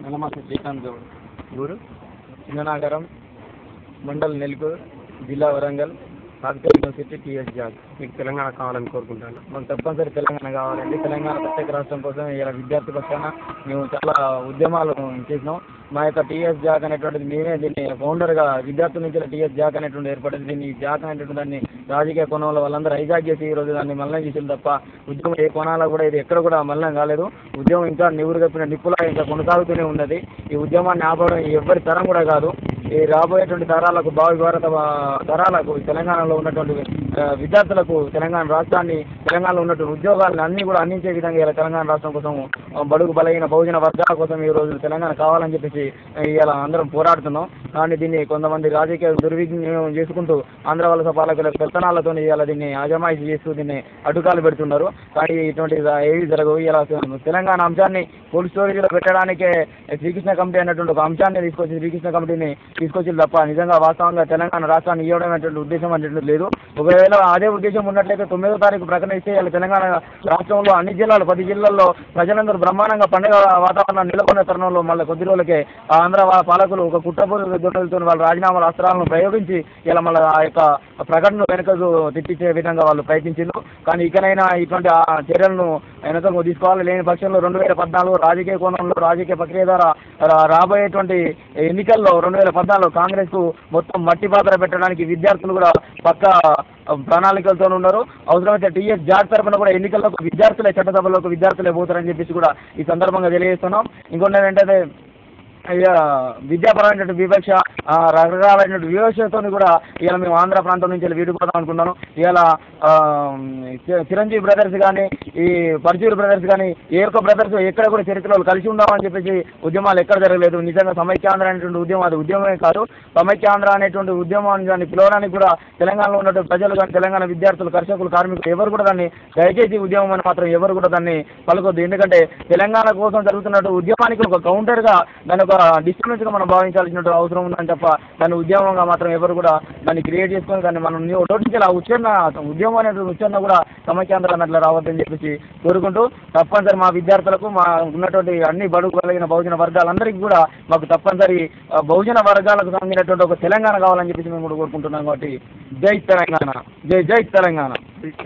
నల్లమస్తి శ్రీకాంత్ గౌడ్ ఊరు చిన్ననాగరం మండల్ నెల్కూరు జిల్లా వరంగల్ సాధికార యూనివర్సిటీ టీఎస్ జాబ్ మీకు తెలంగాణ కావాలని కోరుకుంటాను మాకు తప్పనిసరి తెలంగాణ కావాలండి తెలంగాణ ప్రత్యేక రాష్ట్రం కోసం ఇలా విద్యార్థి పక్షాన మేము చాలా ఉద్యమాలు చేసినాం మా యొక్క టీఎస్ జాక్ అనేటువంటిది మేమే దీన్ని ఫౌండర్గా విద్యార్థుల నుంచి టీఎస్ జాక్ అనేటువంటి ఏర్పడింది దీన్ని జాక్ అనేటువంటి దాన్ని రాజకీయ కోణంలో వాళ్ళందరూ హైజాక్ చేసి ఈ రోజు దాన్ని మల్లం చేసింది తప్ప ఉద్యమం ఏ కోణాల్లో కూడా ఇది ఎక్కడ కూడా మల్లం కాలేదు ఉద్యమం ఇంకా నివురు కప్పిన నిప్పులా ఇంకా కొనసాగుతూనే ఉన్నది ఈ ఉద్యమాన్ని ఆపడం ఎవరి తరం కూడా కాదు ఈ రాబోయేటువంటి తరాలకు భావి భారత ఆ, తరాలకు ఈ తెలంగాణలో ఉన్నటువంటి ఆ, విద్యార్థులకు తెలంగాణ రాష్ట్రాన్ని తెలంగాణలో ఉన్నటువంటి ఉద్యోగాలను అన్ని కూడా అందించే విధంగా ఇలా తెలంగాణ రాష్ట్రం కోసం ఆ, బడుగు బలైన బహుజన వర్గాల కోసం ఈ రోజు తెలంగాణ కావాలని చెప్పేసి ఇలా అందరం పోరాడుతున్నాం కానీ దీన్ని కొంతమంది రాజకీయ దుర్వినియోగం చేసుకుంటూ ఆంధ్ర వలస పాలకుల పెత్తనాలతో ఇలా దీన్ని అజమాయిషి చేస్తూ దీన్ని అడ్డుకాలు పెడుతున్నారు కానీ ఇటువంటి ఏవి జరగవు ఇలా తెలంగాణ అంశాన్ని ఫుల్ స్టోరీలో పెట్టడానికే శ్రీకృష్ణ కమిటీ అనేటువంటి ఒక అంశాన్ని తీసుకొచ్చి శ్రీకృష్ణ కమిటీని తీసుకొచ్చి తప్ప నిజంగా వాస్తవంగా తెలంగాణ రాష్ట్రాన్ని ఇవ్వడం అనేటువంటి ఉద్దేశం అనేటువంటి లేదు ఒకవేళ అదే ఉద్దేశం ఉన్నట్లయితే తొమ్మిదో తారీఖు ప్రకటిస్తే ఇలా తెలంగాణ రాష్ట్రంలో అన్ని జిల్లాలు పది జిల్లాల్లో ప్రజలందరూ బ్రహ్మాండంగా పండుగ వాతావరణం నెలకొన్న తరుణంలో మళ్ళీ కొద్ది రోజులకే ఆ ఆంధ్ర వా- పాలకులు ఒక కుట్రపూర్వక దుర్నలతో వాళ్ళ రాజీనామాల అస్త్రాలను ప్రయోగించి ఇలా మళ్ళీ ఆ యొక్క ప్రకటన వెనుకకు తెప్పించే విధంగా వాళ్ళు ప్రయత్నించారు కానీ ఇకనైనా ఇటువంటి ఆ చర్యలను వెనుకకు తీసుకోవాలి లేని పక్షంలో రెండు వేల పద్నాలుగు రాజకీయ కోణంలో రాజకీయ ప్రక్రియ ద్వారా రా- రాబోయేటువంటి ఎన్నికల్లో రెండు వేల పద్నాలుగు కాంగ్రెస్కు మొత్తం మట్టి పాత్ర పెట్టడానికి విద్యార్థులు కూడా పక్క ప్రణాళికలతో ఉన్నారు అవసరమైతే టీఎస్ జాట్ తరఫున కూడా ఎన్నికల్లోకి విద్యార్థులే చట్టసభలోకి విద్యార్థులే పోతారని చెప్పేసి కూడా ఈ సందర్భంగా తెలియజేస్తున్నాం ఇంకొన్ని ఏంటంటే ఇక విద్యాపరమైనటువంటి వివక్ష ఆ, రకరకాలైనటువంటి వివక్షతో కూడా ఇవాళ మేము ఆంధ్ర ప్రాంతం నుంచి వెళ్ళి విడిపోదాం అనుకున్నాను ఇవాళ ఆ, చి- చిరంజీవి బ్రదర్స్ కానీ ఈ పరచూరు బ్రదర్స్ కానీ ఏ ఒక్క బ్రదర్స్ ఎక్కడ కూడా చరిత్రలో కలిసి ఉందామని చెప్పేసి ఉద్యమాలు ఎక్కడ జరగలేదు నిజంగా సమైక్యాంధ్ర అనేటువంటి ఉద్యమం అది ఉద్యమమే కాదు సమైక్యాంధ్ర అనేటువంటి ఉద్యమాన్ని దాన్ని పిలవడానికి కూడా తెలంగాణలో ఉన్నటువంటి ప్రజలు కానీ తెలంగాణ విద్యార్థులు కర్షకులు కార్మికులు ఎవరు కూడా దాన్ని దయచేసి ఉద్యమం అని మాత్రం ఎవరు కూడా దాన్ని పలకొద్దు ఎందుకంటే తెలంగాణ కోసం జరుగుతున్నట్టు ఉద్యమానికి ఒక కౌంటర్గా దాని ఒక డిస్టర్బెన్స్గా మనం భావించాల్సిన అవసరం ఉందని తప్ప దాన్ని ఉద్యమంగా మాత్రం ఎవరు కూడా దాన్ని క్రియేట్ చేసుకొని దాన్ని మనం నోటించాలి ఆ ఉచ్చారణ ఉద్యమం అనేటువంటి ఉచ్చారణ కూడా సమైక్యాంధ్ర అన్నట్లు రావద్దని చెప్పేసి కోరుకుంటూ తప్పనిసరి మా విద్యార్థులకు మా ఉన్నటువంటి అన్ని బడుగు కలిగిన బహుజన వర్గాలందరికీ కూడా మాకు తప్పనిసరి ఆ, బహుజన వర్గాలకు సంబంధించినటువంటి ఒక తెలంగాణ కావాలని చెప్పేసి మేము కూడా కోరుకుంటున్నాం కాబట్టి జై తెలంగాణ జై జై తెలంగాణ